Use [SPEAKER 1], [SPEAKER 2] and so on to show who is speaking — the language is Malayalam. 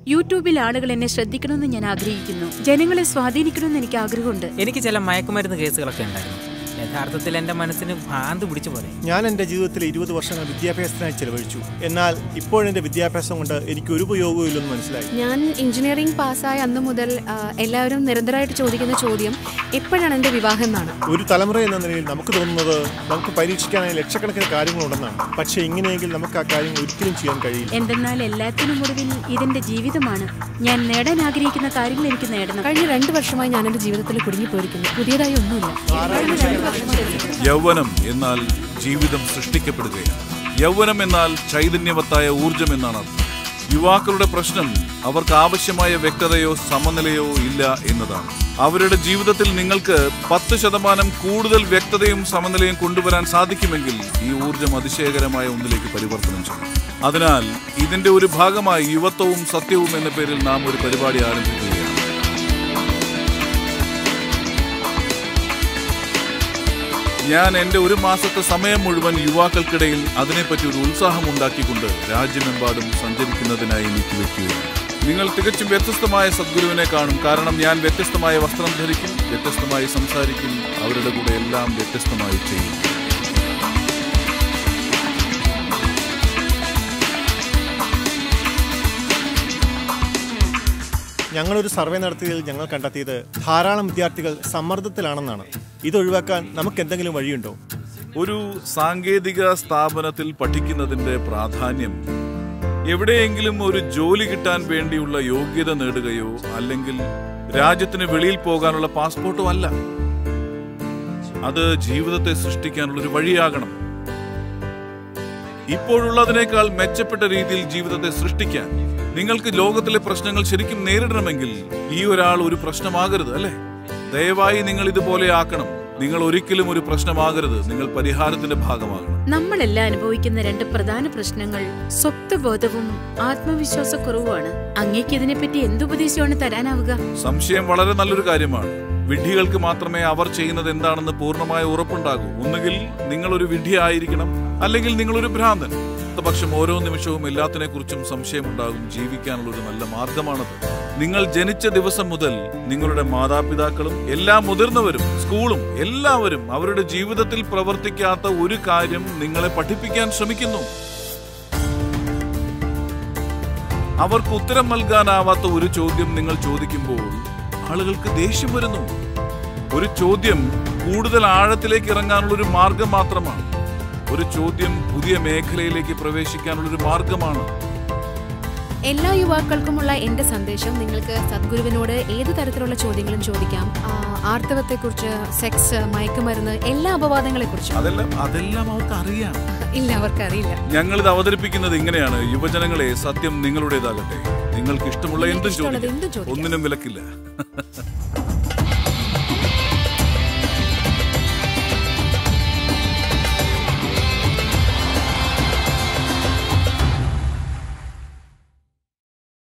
[SPEAKER 1] യൂട്യൂബിൽ ആളുകൾ എന്നെ ശ്രദ്ധിക്കണമെന്ന് ഞാൻ ആഗ്രഹിക്കുന്നു ജനങ്ങളെ സ്വാധീനിക്കണമെന്ന് എനിക്ക് ആഗ്രഹമുണ്ട്
[SPEAKER 2] എനിക്ക് ചില മയക്കുമരുന്ന് കേസുകളൊക്കെ ഉണ്ടായിരുന്നു യഥാർത്ഥത്തിൽ എൻ്റെ മനസ്സിന് ഭ്രാന്ത് പിടിച്ചു പോലെ
[SPEAKER 3] ഞാൻ എൻ്റെ ജീവിതത്തിലെ ഇരുപത് വർഷങ്ങൾ വിദ്യാഭ്യാസത്തിനായി ചെലവഴിച്ചു എന്നാൽ ഇപ്പോഴെൻ്റെ വിദ്യാഭ്യാസം കൊണ്ട് എനിക്ക് ഒരു ഉപയോഗവും ഇല്ലെന്ന് മനസ്സിലായി
[SPEAKER 4] ഞാൻ എഞ്ചിനീയറിംഗ് പാസ്സായ അന്ന് മുതൽ ആ, എല്ലാവരും നിരന്തരമായിട്ട് ചോദിക്കുന്ന ചോദ്യം എപ്പോഴാണ് എൻ്റെ വിവാഹം എന്നാണ്
[SPEAKER 3] ഒരു തലമുറ എന്ന നിലയിൽ നമുക്ക് തോന്നുന്നത് നമുക്ക് പരീക്ഷിക്കാനായി ലക്ഷക്കണക്കിന് കാര്യങ്ങളുണ്ടെന്നാണ് പക്ഷേ ഇങ്ങനെയെങ്കിൽ നമുക്ക് ആ കാര്യം ഒരിക്കലും ചെയ്യാൻ കഴിയില്ല
[SPEAKER 1] എന്തെന്നാൽ എല്ലാത്തിനും ഒടുവിൽ ഇതെന്റെ ജീവിതമാണ് ഞാൻ നേടാൻ ആഗ്രഹിക്കുന്ന കാര്യങ്ങൾ എനിക്ക് നേടണം
[SPEAKER 4] കഴിഞ്ഞ രണ്ട് വർഷമായി ഞാൻ എൻ്റെ ജീവിതത്തിൽ കുടുങ്ങിപ്പോയിരിക്കുന്നു പുതിയതായി ഒന്നുമില്ല
[SPEAKER 5] യൗവനം എന്നാൽ ജീവിതം സൃഷ്ടിക്കപ്പെടുകയാണ് യൗവനം എന്നാൽ ചൈതന്യവത്തായ ഊർജം എന്നാണ് അർത്ഥം യുവാക്കളുടെ പ്രശ്നം അവർക്ക് ആവശ്യമായ വ്യക്തതയോ സമനിലയോ ഇല്ല എന്നതാണ് അവരുടെ ജീവിതത്തിൽ നിങ്ങൾക്ക് പത്ത് ശതമാനം കൂടുതൽ വ്യക്തതയും സമനിലയും കൊണ്ടുവരാൻ സാധിക്കുമെങ്കിൽ ഈ ഊർജം അതിശയകരമായ ഒന്നിലേക്ക് പരിവർത്തനം ചെയ്യും അതിനാൽ ഇതിന്റെ ഒരു ഭാഗമായി യുവത്വവും സത്യവും എന്ന പേരിൽ നാം ഒരു പരിപാടി ആരംഭിക്കുകയാണ് ഞാൻ എന്റെ ഒരു മാസത്തെ സമയം മുഴുവൻ യുവാക്കൾക്കിടയിൽ അതിനെപ്പറ്റി ഒരു ഉത്സാഹം ഉണ്ടാക്കിക്കൊണ്ട് രാജ്യമെമ്പാടും സഞ്ചരിക്കുന്നതിനായി നീക്കിവെക്കുകയാണ് നിങ്ങൾ തികച്ചും വ്യത്യസ്തമായ സദ്ഗുരുവിനെ കാണും കാരണം ഞാൻ വ്യത്യസ്തമായ വസ്ത്രം ധരിക്കും വ്യത്യസ്തമായി സംസാരിക്കും അവരുടെ കൂടെ എല്ലാം വ്യത്യസ്തമായി ചെയ്യും
[SPEAKER 3] ഞങ്ങളൊരു സർവേ നടത്തിയതിൽ ഞങ്ങൾ കണ്ടെത്തിയത് ധാരാളം വിദ്യാർത്ഥികൾ സമ്മർദ്ദത്തിലാണെന്നാണ് ഇത് ഒഴിവാക്കാൻ നമുക്ക് എന്തെങ്കിലും വഴിയുണ്ടോ
[SPEAKER 5] ഒരു സാങ്കേതിക സ്ഥാപനത്തിൽ പഠിക്കുന്നതിന്റെ പ്രാധാന്യം എവിടെയെങ്കിലും ഒരു ജോലി കിട്ടാൻ വേണ്ടിയുള്ള യോഗ്യത നേടുകയോ അല്ലെങ്കിൽ രാജ്യത്തിന് വെളിയിൽ പോകാനുള്ള പാസ്പോർട്ടോ അല്ല അത് ജീവിതത്തെ സൃഷ്ടിക്കാനുള്ള ഒരു വഴിയാകണം ഇപ്പോഴുള്ളതിനേക്കാൾ മെച്ചപ്പെട്ട രീതിയിൽ ജീവിതത്തെ സൃഷ്ടിക്കാൻ നിങ്ങൾക്ക് ലോകത്തിലെ പ്രശ്നങ്ങൾ ശരിക്കും നേരിടണമെങ്കിൽ ഈ ഒരാൾ ഒരു പ്രശ്നമാകരുത് അല്ലേ ദയവായി നിങ്ങൾ ഇതുപോലെ ആക്കണം നിങ്ങൾ ഒരിക്കലും ഒരു പ്രശ്നമാകരുത് നിങ്ങൾ പരിഹാരത്തിന്റെ ഭാഗമാകണം
[SPEAKER 1] നമ്മളെല്ലാം അനുഭവിക്കുന്ന രണ്ട് പ്രധാന പ്രശ്നങ്ങൾ സ്വത്വബോധവും ആത്മവിശ്വാസക്കുറവുമാണ് അങ്ങേക്ക് ഇതിനെപ്പറ്റി എന്തുപദേശമാണ് തരാനാവുക
[SPEAKER 5] സംശയം വളരെ നല്ലൊരു കാര്യമാണ് വിഡ്ഢികൾക്ക് മാത്രമേ അവർ ചെയ്യുന്നത് എന്താണെന്ന് പൂർണ്ണമായ ഉറപ്പുണ്ടാകൂ ഒന്നുകിൽ നിങ്ങൾ ഒരു വിഡ്ഢിയായിരിക്കണം അല്ലെങ്കിൽ നിങ്ങൾ ഒരു ഭ്രാന്തൻ പക്ഷം ഓരോ നിമിഷവും എല്ലാത്തിനെ കുറിച്ചും സംശയമുണ്ടാകും ജീവിക്കാനുള്ള ഒരു നല്ല മാർഗമാണത് നിങ്ങൾ ജനിച്ച ദിവസം മുതൽ നിങ്ങളുടെ മാതാപിതാക്കളും എല്ലാ മുതിർന്നവരും സ്കൂളും എല്ലാവരും അവരുടെ ജീവിതത്തിൽ പ്രവർത്തിക്കാത്ത ഒരു കാര്യം നിങ്ങളെ പഠിപ്പിക്കാൻ ശ്രമിക്കുന്നു അവർക്ക് ഉത്തരം നൽകാനാവാത്ത ഒരു ചോദ്യം നിങ്ങൾ ചോദിക്കുമ്പോൾ ആളുകൾക്ക് ദേഷ്യം വരുന്നു ഒരു ചോദ്യം കൂടുതൽ ആഴത്തിലേക്ക് ഇറങ്ങാനുള്ള ഒരു മാർഗം മാത്രമാണ് ഒരു ചോദ്യം പുതിയ മേഖലയിലേക്ക് പ്രവേശിക്കാനുള്ള ഒരു മാർഗമാണ്
[SPEAKER 4] എല്ലാ യുവാക്കൾക്കുമുള്ള എൻ്റെ സന്ദേശം നിങ്ങൾക്ക് സദ്ഗുരുവിനോട് ഏത് തരത്തിലുള്ള ചോദ്യങ്ങളും ചോദിക്കാം ആ, ആർത്തവത്തെക്കുറിച്ച് സെക്സ് മയക്കുമരുന്ന് എല്ലാ അപവാദങ്ങളെക്കുറിച്ചും
[SPEAKER 5] അതെല്ലാം അതെല്ലാം അവർക്ക് അറിയാം
[SPEAKER 4] ഇല്ല അവർക്കറിയില്ല
[SPEAKER 5] ഞങ്ങൾ ഇത് അവതരിപ്പിക്കുന്നത് ഇങ്ങനെയാണ് യുവജനങ്ങളെ സത്യം നിങ്ങളുടേതാകട്ടെ നിങ്ങൾക്ക് ഇഷ്ടമുള്ള എന്തും
[SPEAKER 4] ഇഷ്ടമുള്ളത്
[SPEAKER 5] ചോദിക്കാം
[SPEAKER 4] എന്തും ചോദിക്കാം.
[SPEAKER 5] ഒന്നിനും വിലക്കില്ല